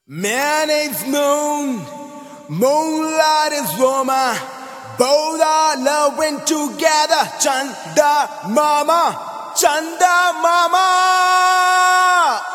Man is moon, moonlight is woman. Both are loving together. Chanda mama, Chanda mama.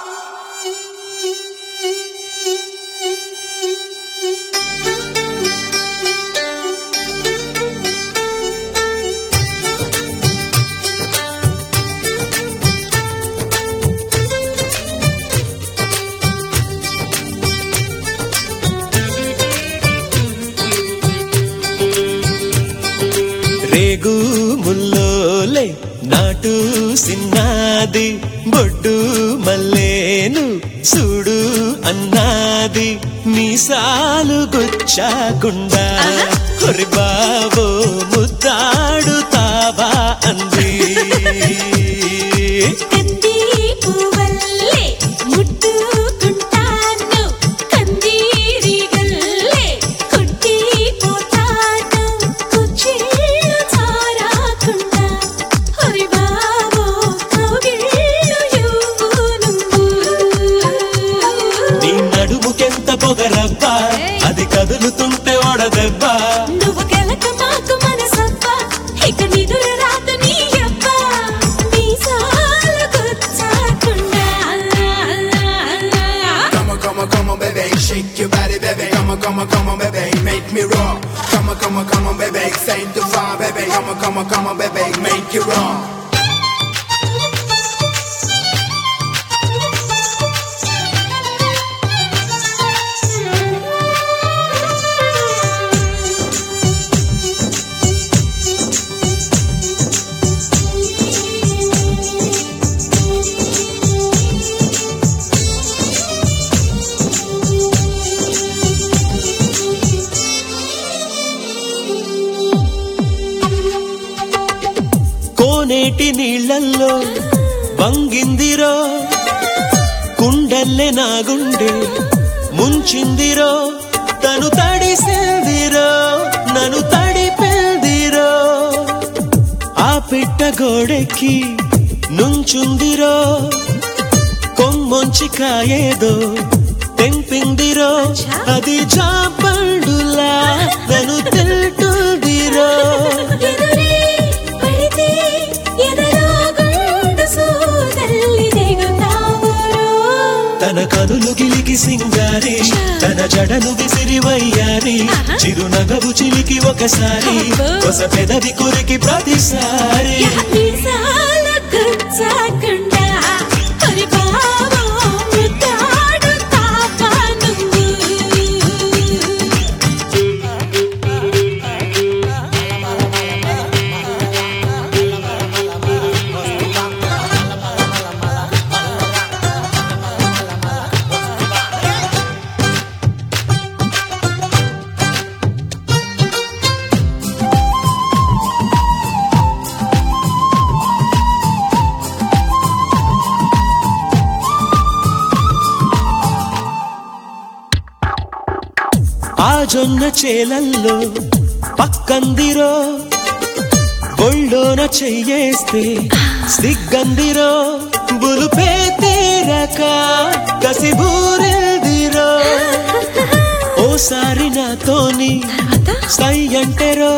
రేగు ముల్లోలే నాటు సిన్నాది బొడ్డు మల్లేను చూడు అన్నాది మీసాలు గుచ్చాకుండా హొరి బాబో ముద్దాడుతావా అంది కంది పువ్వల్లే ముట్టుకుంటాను కందిరిగల్లే కొట్టిపోతాను కుచ్చిళ్ళు చారాకుండా హరి బాబో కౌగిళ్ళు ఇవ్వు నువ్వు నీ నడుముకెంత పొగరబ్బా అది కదులుతుంటే ఓడదెబ్బా నువ్వు గెలక మాకు మనసప్ప ఇక నిదుర రాత నీ అబ్బ మీసాలు గుచ్చాకుండా Come on, come on, come on, baby, shake your body, baby. Come on, come on, come on, baby, make me rock. Come on, come on, come on, baby, say the fire, baby. Come on, come on, come on, baby, make it rock. కోనేటి నీళ్ళల్లో వంగిందిరో కుండల్లే నా గుండె ముంచిందిరో తను తడిసిందిరో నన్ను తడిపిందిరో ఆ పిట్ట గోడెక్కి నుంచుందిరో కొమ్మొంచి కాయేదో తెంపిందిరో అది జాపండులా నన్ను తింటుందిరో ఎదురే పడితే ఎదలో గుండు సోదల్లి దిగుతావురో తన కనులు గిలికి సింగారి తన జడను విసిరి వయ్యారి చిరునగవు చిలికి ఒకసారి కొస పెదవి కొరికి ప్రతిసారి మీసాల గుచ్చాకుండా హరి బాబో ముద్దాడు తాపా నువ్వు ఆ జొన్న చేలల్లో పక్కందిరో ఒళ్ళోన చెయ్యేస్తే సిగ్గందిరో బులుపే తీరక కసిబూరెల్దిరో ఓసారి నాతోని సై అంటేరో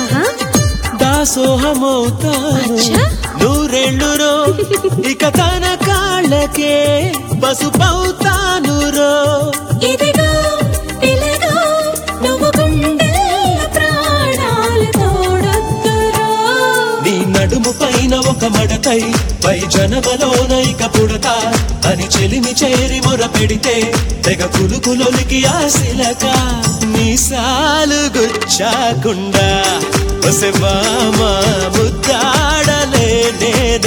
దాసోహమవుతాను అచ్చా. నూరెళ్ళురో ఇక తన కాళ్ళకే పసుపవుతాను రో ఇదిగో పిలగో నువ్వు గుండెల ప్రాణాలు తోడొద్దురో నీ నడుము పైన ఒక మడతై పై జనమలోన ఇక పుడతా అని చెలిమి చేరి మొర పెడితే తెగ కులుకులొలికి ఆశిలక మీసాలు గుచ్చాకుండా ఒసె మామ ముద్దాడలే